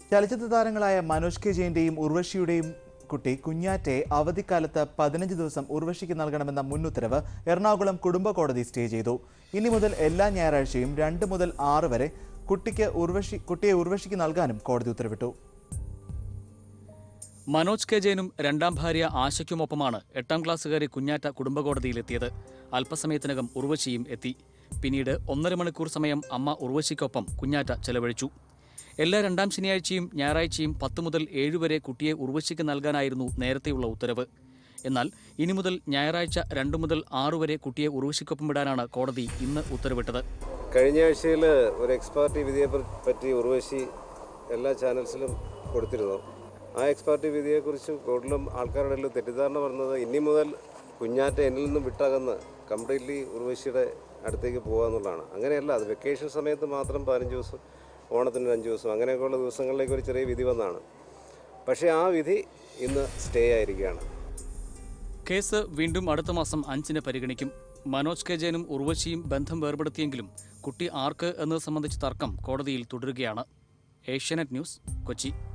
ചലച്ചിത്ര താരങ്ങളായ മനോജ് കെ ജയന്റെയും ഉർവശിയുടെയും കുട്ടി കുഞ്ഞാറ്റയെ അവധിക്കാലത്ത് പതിനഞ്ച് ദിവസം ഉർവശിക്ക് നൽകണമെന്ന മുൻ ഉത്തരവ് എറണാകുളം കുടുംബ കോടതി സ്റ്റേ ചെയ്തു ഇനി മുതൽ എല്ലാ ഞായറാഴ്ചയും രണ്ട് മുതൽ ആറ് വരെ കുട്ടിക്ക് ഉർവശി കുട്ടിയെ ഉർവശിക്ക് നൽകാനും കോടതി ഉത്തരവിട്ടു മനോജ് കെ ജയനും രണ്ടാം ഭാര്യ ആശയ്ക്കുമൊപ്പമാണ് എട്ടാം ക്ലാസ്സുകാരി കുഞ്ഞാറ്റ കുടുംബകോടതിയിലെത്തിയത് അല്പസമയത്തിനകം ഉർവശിയും എത്തി പിന്നീട് ഒന്നര മണിക്കൂർ സമയം അമ്മ ഉർവശിക്കൊപ്പം കുഞ്ഞാറ്റ ചെലവഴിച്ചു എല്ലാ രണ്ടാം ശനിയാഴ്ചയും ഞായറാഴ്ചയും പത്ത് മുതൽ ഏഴ് വരെ കുട്ടിയെ ഉർവശിക്ക് നൽകാനായിരുന്നു നേരത്തെയുള്ള ഉത്തരവ് എന്നാൽ ഇനി മുതൽ ഞായറാഴ്ച രണ്ടു മുതൽ ആറ് വരെ കുട്ടിയെ ഉർവശിക്കൊപ്പം വിടാനാണ് കോടതി ഇന്ന് ഉത്തരവിട്ടത് കഴിഞ്ഞ ആഴ്ചയിൽ ഒരു എക്സ്പാർട്ടി വിധിയെ പ- പറ്റി ഉർവശി എല്ലാ ചാനൽസിലും കൊടുത്തിരുന്നു ആ എക്സ്പാർട്ടി വിധിയെക്കുറിച്ച് കൂടുതലും ആൾക്കാരുടെ ഇടയിൽ തെറ്റിദ്ധാരണ പറഞ്ഞത് ഇനി മുതൽ കുഞ്ഞാറ്റ എന്നിൽ നിന്നും വിട്ടകന്ന് കംപ്ലീറ്റ്ലി ഉർവശിയുടെ അടുത്തേക്ക് പോകുക എന്നുള്ളതാണ് അങ്ങനെയല്ല അത് വെക്കേഷൻ സമയത്ത് മാത്രം പതിനഞ്ച് ദിവസം ഓണത്തിന് ഒരു അഞ്ച് ദിവസം അങ്ങനെയൊക്കെയുള്ള ദിവസങ്ങളിലേക്ക് ഒരു ചെറിയ വിധി വന്നതാണ് പക്ഷേ ആ വിധി ഇന്ന് സ്റ്റേ ആയിരിക്കുകയാണ് കേസ് വീണ്ടും അടുത്ത മാസം അഞ്ചിന് പരിഗണിക്കും മനോജ് കെ ജയനും ഉർവശിയും ബന്ധം വേർപെടുത്തിയെങ്കിലും കുട്ടി ആർക്ക് എന്നത് സംബന്ധിച്ച തർക്കം കോടതിയിൽ തുടരുകയാണ് ഏഷ്യാനെറ്റ് ന്യൂസ് കൊച്ചി